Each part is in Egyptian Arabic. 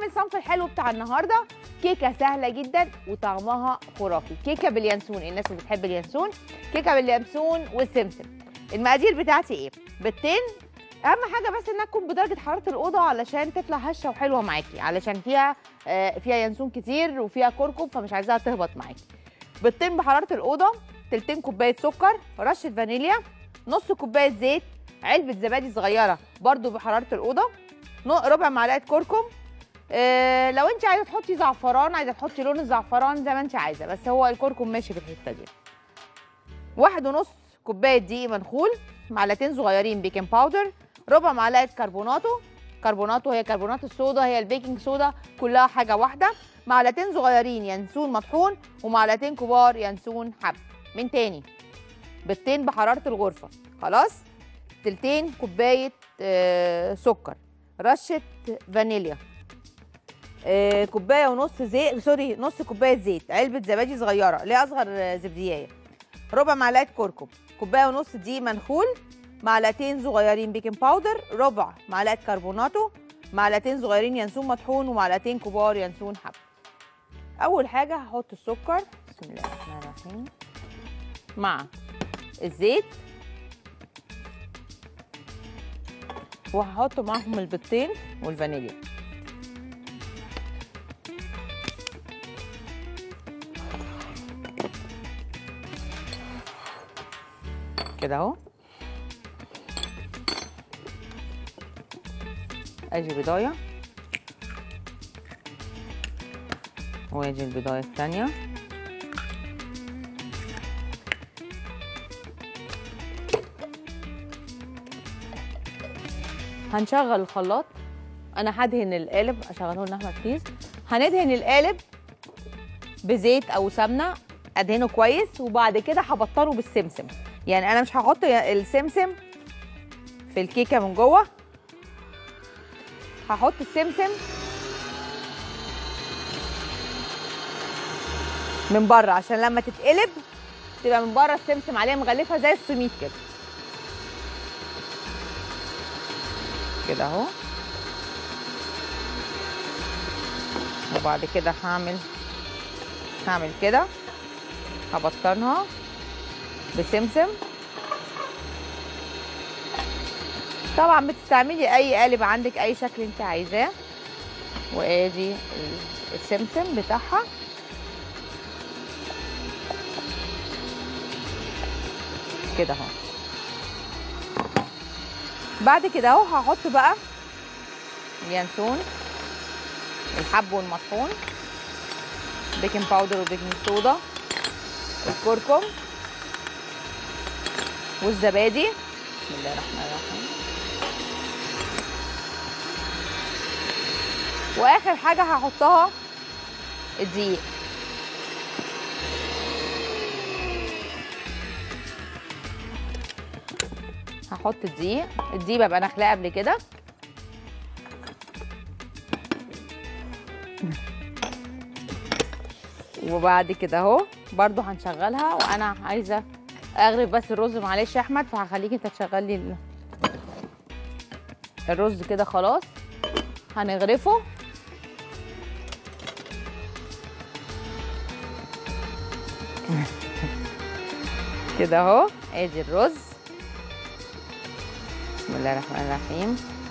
هنعمل صنف الحلو بتاع النهارده كيكه سهله جدا وطعمها خرافي كيكه باليانسون الناس اللي بتحب اليانسون كيكه باليانسون والسمسم المقادير بتاعتي ايه بيضتين اهم حاجه بس انها تكون بدرجه حراره الاوضه علشان تطلع هشه وحلوه معاكي علشان فيها آه، فيها ينسون كتير وفيها كركم فمش عايزاها تهبط معاكي بيضتين بحراره الاوضه تلتين كوبايه سكر رشه فانيليا نص كوبايه زيت علبه زبادي صغيره برضو بحراره الاوضه نو- ربع معلقه كركم آه لو انت عايزه تحطي زعفران عايزه تحطي لون الزعفران زي ما انت عايزه بس هو الكركم ماشي في الحته دي واحد ونص كوبايه دقيق منخول معلقتين صغيرين بيكنج باودر ربع معلقه كربوناتو كربوناتو هي كربونات الصودا هي البيكنج صودا كلها حاجه واحده معلقتين صغيرين ينسون مطحون ومعلقتين كبار ينسون حب من تاني بيضتين بحراره الغرفه خلاص تلتين كوبايه آه سكر رشه فانيليا آه كوبايه ونص زيت سوري نص كوبايه زيت علبه زبادي صغيره اللي هي اصغر آه، زبديايه ربع معلقه كركم كوبايه ونص دقيق منخول معلقتين صغيرين بيكنج باودر ربع معلقه كربوناتو معلقتين صغيرين ينسون مطحون ومعلقتين كبار ينسون حب اول حاجه هحط السكر بسم الله الرحمن الرحيم مع الزيت وهحط معاهم البيضتين والفانيليا كده اهو ادي بضايه وادي البضايه الثانيه هنشغل الخلاط انا هدهن القالب اشغله لنا احمد بليز هندهن القالب بزيت او سمنه ادهنه كويس وبعد كده هبطنه بالسمسم يعني انا مش هحط السمسم في الكيكه من جوه هحط السمسم من بره عشان لما تتقلب تبقى من بره السمسم عليها مغلفه زي السميد كده كده اهو وبعد كده هعمل هعمل كده هبطنها بسمسم طبعا بتستعملي اي قالب عندك اي شكل انت عايزاه وادي ال- السمسم بتاعها كده اهو بعد كده اهو هحط بقى اليانسون الحب والمطحون بيكنج باودر وبيكنج صودا الكركم والزبادي بسم الله الرحمن الرحيم واخر حاجه هحطها الدقيق هحط الدقيق الدقيق ببقى نخلاه قبل كده وبعد كده اهو برضو هنشغلها وانا عايزه اغرف بس الرز معلش يا احمد فهخليك انت تشغلي ال- الرز كده خلاص هنغرفه كده اهو ادي الرز بسم الله الرحمن الرحيم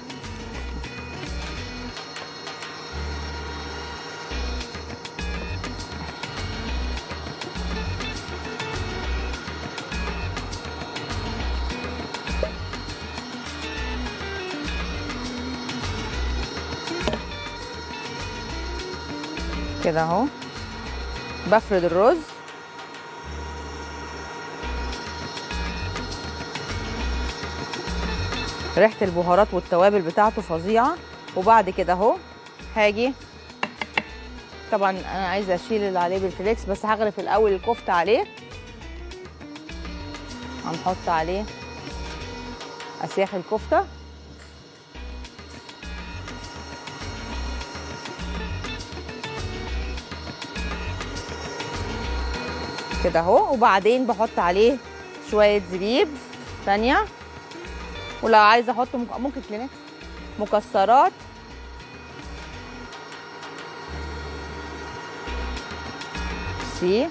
كده اهو بفرد الرز ريحه البهارات والتوابل بتاعته فظيعه وبعد كده اهو هاجي طبعا انا عايزه اشيل اللي عليه بالفليكس بس هغرف الاول الكفته عليه هنحط عليه اسياخ الكفته كده اهو وبعدين بحط عليه شويه زبيب ثانيه ولو عايزه احط مك- ممكن كلينكس مكسرات سي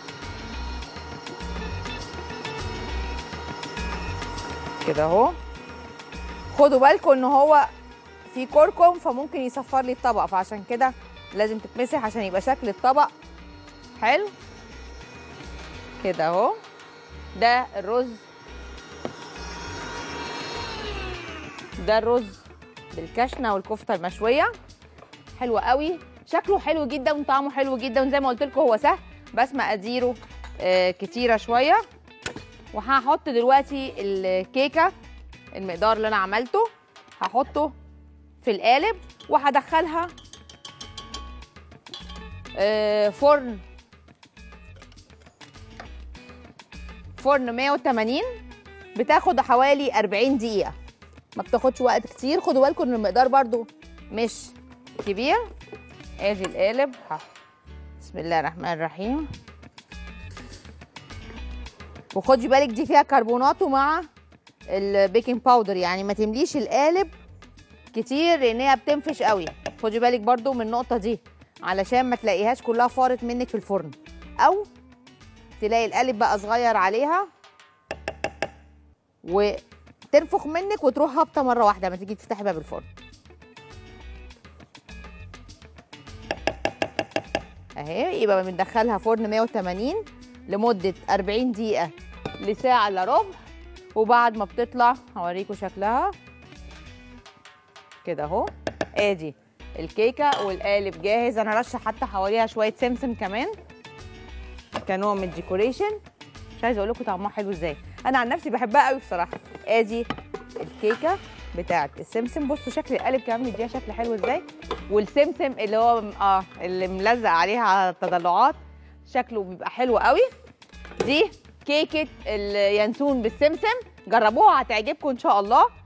كده اهو خدوا بالكم ان هو في كركم فممكن يصفر لي الطبق فعشان كده لازم تتمسح عشان يبقى شكل الطبق حلو كده اهو ده الرز ده الرز بالكشنه والكفته المشويه حلو قوي شكله حلو جدا وطعمه حلو جدا وزي ما قلت لكم هو سهل بس مقاديره آه كتيره شويه وهحط دلوقتي الكيكه المقدار اللي انا عملته هحطه في القالب وهدخلها آه فرن فرن 180 بتاخد حوالي 40 دقيقه ما بتاخدش وقت كتير خدوا بالكم ان المقدار برضو مش كبير ادي القالب ها. بسم الله الرحمن الرحيم وخدي بالك دي فيها كربوناتو مع البيكنج باودر يعني ما تمليش القالب كتير لان هي بتنفش قوي خدي بالك برضو من النقطه دي علشان ما تلاقيهاش كلها فارت منك في الفرن او تلاقي القالب بقى صغير عليها وتنفخ منك وتروح هابطه مره واحده ما تيجي تفتحي باب الفرن اهي يبقى بندخلها فرن 180 لمده 40 دقيقه لساعه الا ربع وبعد ما بتطلع هوريكم شكلها كده اهو ادي الكيكه والقالب جاهز انا رشه حتى حواليها شويه سمسم كمان كنوع من الديكوريشن مش عايزه اقول لكم طعمها حلو ازاي انا عن نفسي بحبها قوي بصراحه ادي الكيكه بتاعه السمسم بصوا شكل القالب كمان مديها شكل حلو ازاي والسمسم اللي هو اه اللي ملزق عليها التضلعات شكله بيبقى حلو قوي دي كيكه اليانسون بالسمسم جربوها هتعجبكم ان شاء الله